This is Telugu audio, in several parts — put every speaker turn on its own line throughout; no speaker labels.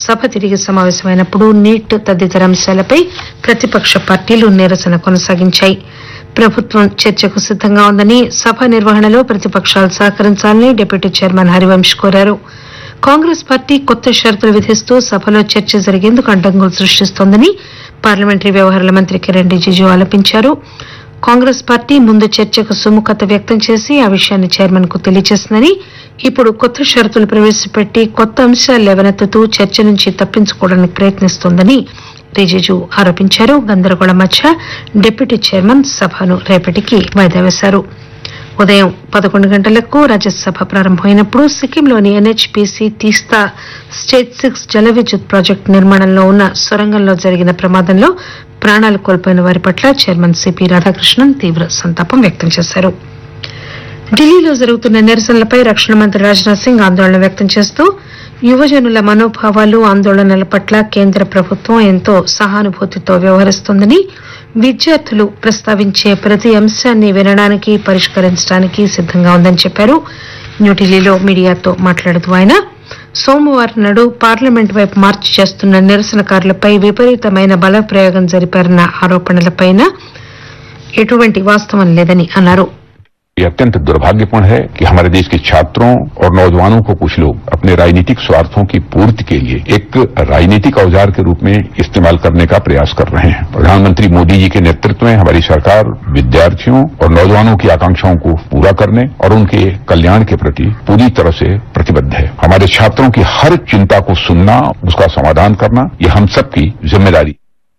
సభ తిరిగి సమావేశమైనప్పుడు నీట్ తదితర అంశాలపై ప్రతిపక్ష పార్టీలు నిరసన కొనసాగించాయి ప్రభుత్వం చర్చకు సిద్దంగా ఉందని సభ నిర్వహణలో ప్రతిపక్షాలు సహకరించాలని డిప్యూటీ చైర్మన్ హరివంశ్ కోరారు కాంగ్రెస్ పార్టీ కొత్త షరతులు విధిస్తూ సభలో చర్చ జరిగేందుకు అడ్డంకులు సృష్టిస్తోందని పార్లమెంటరీ వ్యవహారాల మంత్రి కిరణ్ రిజిజు ఆరోపించారు కాంగ్రెస్ పార్టీ ముందు చర్చకు సుముఖత వ్యక్తం చేసి ఆ విషయాన్ని చైర్మన్ కు తెలియజేసిందని ఇప్పుడు కొత్త షరతులు ప్రవేశపెట్టి కొత్త అంశాలు లేవనెత్తుతూ చర్చ నుంచి తప్పించుకోవడానికి ప్రయత్నిస్తోందని రిజిజు ఆరోపించారు గందరగోళం మధ్య డిప్యూటీ చైర్మన్ సభను రేపటికి వాయిదా వేశారు ఉదయం పదకొండు గంటలకు రాజ్యసభ ప్రారంభమైనప్పుడు సిక్కింలోని ఎన్హెచ్పీసీ తీస్తా స్టేట్ సిక్స్ జల విద్యుత్ ప్రాజెక్టు నిర్మాణంలో ఉన్న సొరంగంలో జరిగిన ప్రమాదంలో ప్రాణాలు కోల్పోయిన వారి పట్ల చైర్మన్ సిపి రాధాకృష్ణన్ తీవ్ర సంతాపం వ్యక్తం చేశారు ఢిల్లీలో జరుగుతున్న నిరసనలపై రక్షణ మంత్రి రాజ్నాథ్ సింగ్ ఆందోళన వ్యక్తం చేస్తూ యువజనుల మనోభావాలు ఆందోళనల పట్ల కేంద్ర ప్రభుత్వం ఎంతో సహానుభూతితో వ్యవహరిస్తోందని విద్యార్థులు ప్రస్తావించే ప్రతి అంశాన్ని వినడానికి పరిష్కరించడానికి సిద్దంగా ఉందని చెప్పారు న్యూఢిల్లీలో మీడియాతో మాట్లాడుతూ ఆయన సోమవారం నాడు పార్లమెంట్ వైపు మార్చి చేస్తున్న నిరసనకారులపై విపరీతమైన బలప్రయోగం జరిపారన్న ఆరోపణలపై ఎటువంటి వాస్తవం లేదని అన్నారు
ये अत्यंत दुर्भाग्यपूर्ण है कि हमारे देश के छात्रों और नौजवानों को कुछ लोग अपने राजनीतिक स्वार्थों की पूर्ति के लिए एक राजनीतिक औजार के रूप में इस्तेमाल करने का प्रयास कर रहे हैं प्रधानमंत्री मोदी जी के नेतृत्व में हमारी सरकार विद्यार्थियों और नौजवानों की आकांक्षाओं को पूरा करने और उनके कल्याण के प्रति पूरी तरह से प्रतिबद्ध है हमारे छात्रों की हर चिंता को सुनना उसका समाधान करना ये हम सबकी जिम्मेदारी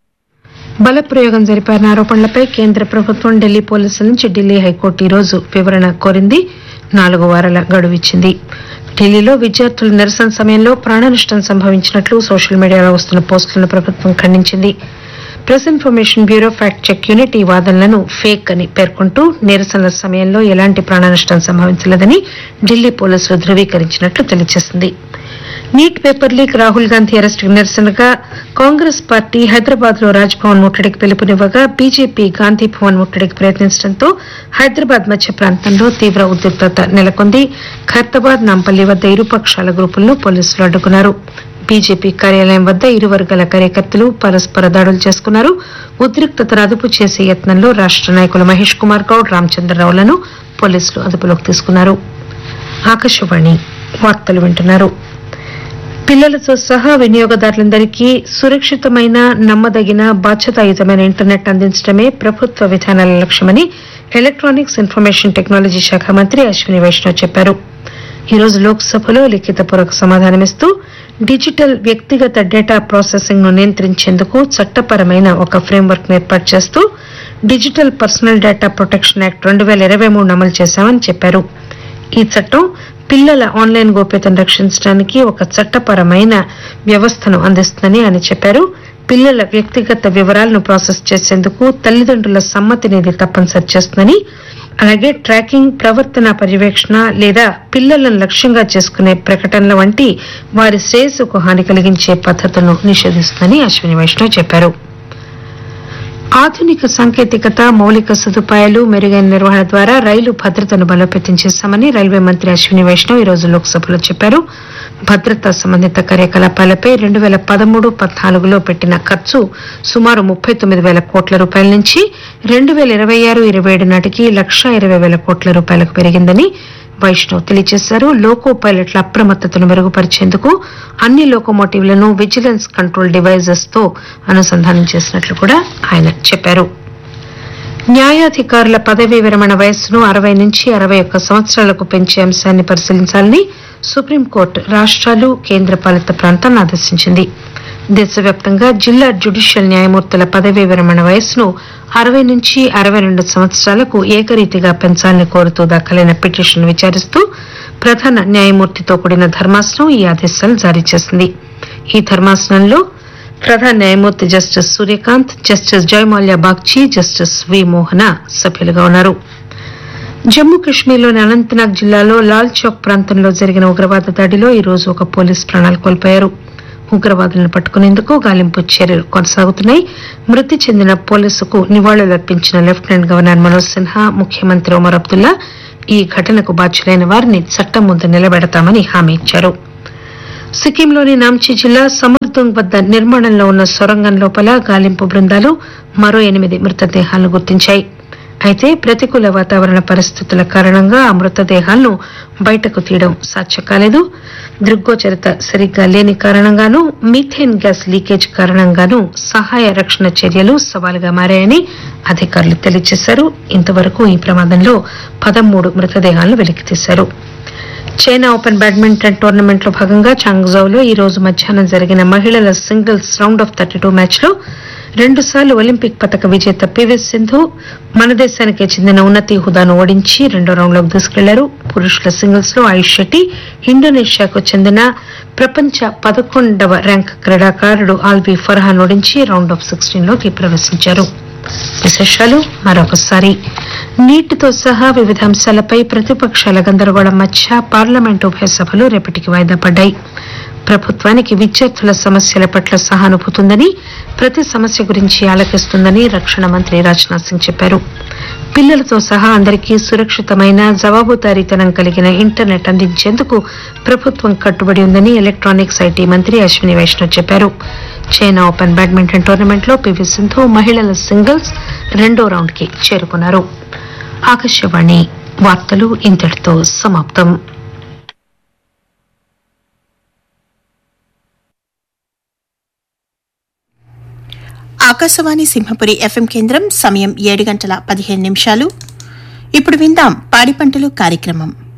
బలప్రయోగం జరిపారన్న ఆరోపణలపై కేంద్ర ప్రభుత్వం ఢిల్లీ పోలీసుల నుంచి ఢిల్లీ హైకోర్టు ఈ రోజు వివరణ కోరింది నాలుగు వారాల గడువు ఇచ్చింది ఢిల్లీలో విద్యార్థుల నిరసన సమయంలో ప్రాణనష్టం సంభవించినట్లు సోషల్ మీడియాలో వస్తున్న పోస్టులను ప్రభుత్వం ఖండించింది press information bureau fact check unit ఈ వాదనలను ఫేక్ అని పేర్కొంటూ నిరసనల సమయంలో ఎలాంటి ప్రాణనష్టం సంభవించలేదని ఢిల్లీ పోలీసులు ధృవీకరించినట్లు తెలియజేసింది NEET paper leak Rahul Gandhi అరెస్టుకు నిరసనగా కాంగ్రెస్ పార్టీ హైదరాబాద్ లో రాజ్భవన్ ముట్టడికి పిలుపునివ్వగా బీజేపీ గాంధీ భవన్ ముట్టడికి ప్రయత్నించడంతో హైదరాబాద్ మధ్య ప్రాంతంలో తీవ్ర ఉద్రిక్తత నెలకొంది ఖైరతాబాద్ నాంపల్లి వద్ద ఇరుపక్షాల గ్రూపులను పోలీసులు అడ్డుకున్నారు బీజేపీ కార్యాలయం వద్ద ఇరు వర్గాల కార్యకర్తలు పరస్పర దాడులు చేసుకున్నారు ఉద్రిక్తతను అదుపు చేసే యత్నంలో రాష్ట నాయకులు మహేష్ కుమార్ గౌడ్ రామచంద్రరావులను పోలీసులు అదుపులోకి తీసుకున్నారు ఆకాశవాణి వార్తలు వింటున్నారు పిల్లలతో సహా వినియోగదారులందరికీ సురక్షితమైన నమ్మదగిన బాధ్యతాయుతమైన ఇంటర్నెట్ అందించడమే ప్రభుత్వ విధానాల లక్ష్యమని ఎలక్ట్రానిక్స్ ఇన్ఫర్మేషన్ టెక్నాలజీ శాఖ మంత్రి అశ్విని వైష్ణవ్ చెప్పారు ఈ రోజు లోక్సభలో లిఖితపూర్వక సమాధానమిస్తూ డిజిటల్ వ్యక్తిగత డేటా ప్రాసెసింగ్ ను నియంత్రించేందుకు చట్టపరమైన ఒక ఫ్రేమ్వర్క్ ఏర్పాటు చేస్తూ digital personal data protection act రెండు వేల ఇరవై మూడు అమలు చేశామని చెప్పారు ఈ చట్టం పిల్లల ఆన్లైన్ గోప్యతను రక్షించడానికి ఒక చట్టపరమైన వ్యవస్థను అందిస్తుందని ఆయన చెప్పారు పిల్లల వ్యక్తిగత వివరాలను ప్రాసెస్ చేసేందుకు తల్లిదండ్రుల సమ్మతిని ఇది తప్పనిసరి చేస్తుందని అలాగే ట్రాకింగ్ ప్రవర్తన పర్యవేక్షణ లేదా పిల్లలను లక్ష్యంగా చేసుకునే ప్రకటనల వంటి వారి శ్రేయస్సుకు హాని కలిగించే పద్ధతులను నిషేధిస్తుందని అశ్విని వైష్ణవ్ చెప్పారు ఆధునిక సాంకేతికత మౌలిక సదుపాయాలు మెరుగైన నిర్వహణ ద్వారా రైలు భద్రతను బలోపేతం చేశామని రైల్వే మంత్రి అశ్విని వైష్ణవ్ ఈ రోజు లోక్సభలో చెప్పారు భద్రతా సంబంధిత కార్యకలాపాలపై రెండు వేల పదమూడు పద్నాలుగులో పెట్టిన ఖర్చు సుమారు ముప్పై తొమ్మిది వేల కోట్ల రూపాయల నుంచి రెండు వేల ఇరవై ఆరు ఇరవై ఏడు నాటికి లక్షా ఇరవై వేల కోట్ల రూపాయలకు పెరిగిందని వైష్ణవ్ తెలియజేశారు లోకో పైలట్ల అప్రమత్తతను మెరుగుపరిచేందుకు అన్ని లోకోమోటివ్లను విజిలెన్స్ కంట్రోల్ డివైజెస్ తో అనుసంధానం చేసినట్లు కూడా ఆయన చెప్పారు న్యాయాధికారుల పదవీ విరమణ వయస్సును అరవై నుంచి అరవై ఒక్క సంవత్సరాలకు పెంచే అంశాన్ని పరిశీలించాలని సుప్రీంకోర్టు రాష్ట్రాలు కేంద్రపాలిత ప్రాంతాలను ఆదేశించింది దేశవ్యాప్తంగా జిల్లా జ్యుడిషియల్ న్యాయమూర్తుల పదవీ విరమణ వయస్సును అరవై నుంచి అరవై రెండు సంవత్సరాలకు ఏకరీతిగా పెంచాలని కోరుతూ దాఖలైన పిటిషన్ విచారిస్తూ ప్రధాన న్యాయమూర్తితో కూడిన ధర్మాసనం ఈ ఆదేశాలు జారీ చేసింది ఈ ధర్మాసనంలో ప్రధాన న్యాయమూర్తి justice Suryakant justice Joymalya Bagchi justice V Mohana సభ్యులుగా ఉన్నారు జమ్మూ కాశ్మీర్లోని అనంతనాగ్ జిల్లాలో లాల్ చౌక్ ప్రాంతంలో జరిగిన ఉగ్రవాద దాడిలో ఈ రోజు ఒక పోలీస్ ప్రాణాలు కోల్పోయారు ఉగ్రవాదులను పట్టుకునేందుకు గాలింపు చర్యలు కొనసాగుతున్నాయి మృతి చెందిన పోలీసుకు నివాళులర్పించిన లెఫ్టినెంట్ గవర్నర్ మనోజ్ సిన్హా ముఖ్యమంత్రి ఒమర్ అబ్దుల్లా ఈ ఘటనకు బాధ్యులైన వారిని చట్టం ముందు నిలబెడతామని హామీ ఇచ్చారు సిక్కింలోని నాంచీ జిల్లా సముద్ర ఖోర్దుంగ్ వద్ద నిర్మాణంలో ఉన్న సొరంగం లోపల గాలింపు బృందాలు మరో ఎనిమిది మృతదేహాలను గుర్తించాయి అయితే ప్రతికూల వాతావరణ పరిస్థితుల కారణంగా ఆ మృతదేహాలను బయటకు తీయడం సాధ్యం కాలేదు దృగ్గోచరత సరిగ్గా లేని కారణంగానూ మీథేన్ గ్యాస్ లీకేజ్ కారణంగానూ సహాయ రక్షణ చర్యలు సవాలుగా మారాయని అధికారులు తెలియజేశారు ఇంతవరకు ఈ ప్రమాదంలో పదమూడు మృతదేహాలను వెలికితీశారు చైనా ఓపెన్ బ్యాడ్మింటన్ టోర్నమెంట్ లో భాగంగా చాంగ్జౌలో ఈ రోజు మధ్యాహ్నం జరిగిన మహిళల singles round of thirty two match లో రెండుసార్లు ఒలింపిక్ పతక విజేత పివి సింధు మన దేశానికే చెందిన ఉన్నతి హుదాను ఓడించి రెండో రౌండ్లోకి దూసుకెళ్లారు పురుషుల సింగిల్స్ లో ఆయుష్ శెట్టి ఇండోనేషియాకు చెందిన ప్రపంచ పదకొండవ ర్యాంక్ క్రీడాకారుడు ఆల్బీ ఫర్హాన్ ఓడించి రౌండ్ ఆఫ్ సిక్స్టీన్ లోకి ప్రవేశించారు విశేషాలు మరొకసారి నీటితో సహా వివిధ అంశాలపై ప్రతిపక్షాల గందరగోళం మధ్య పార్లమెంటు ఉభయ సభలు రేపటికి వాయిదా పడ్డాయి ప్రభుత్వానికి విద్యార్థుల సమస్యల పట్ల సహానుభూతి ఉందని ప్రతి సమస్య గురించి ఆలకిస్తుందని రక్షణ మంత్రి రాజ్నాథ్ సింగ్ చెప్పారు పిల్లలతో సహా అందరికీ సురక్షితమైన జవాబుదారీతనం కలిగిన ఇంటర్నెట్ అందించేందుకు ప్రభుత్వం కట్టుబడి ఉందని ఎలక్ట్రానిక్స్ ఐటీ మంత్రి అశ్విని వైష్ణవ్ చెప్పారు చైనా ఓపెన్ బ్యాడ్మింటన్ టోర్నమెంట్ లో పివి సింధు మహిళల సింగిల్స్ రెండో రౌండ్ కి చేరుకున్నారు ఆకాశవాణి వార్తలు ఇంతటితో సమాప్తం
ఆకాశవాణి సింహపురి ఎఫ్ఎం కేంద్రం సమయం ఏడు గంటల పదిహేను నిమిషాలు ఇప్పుడు విందాం పాడి పంటలు కార్యక్రమం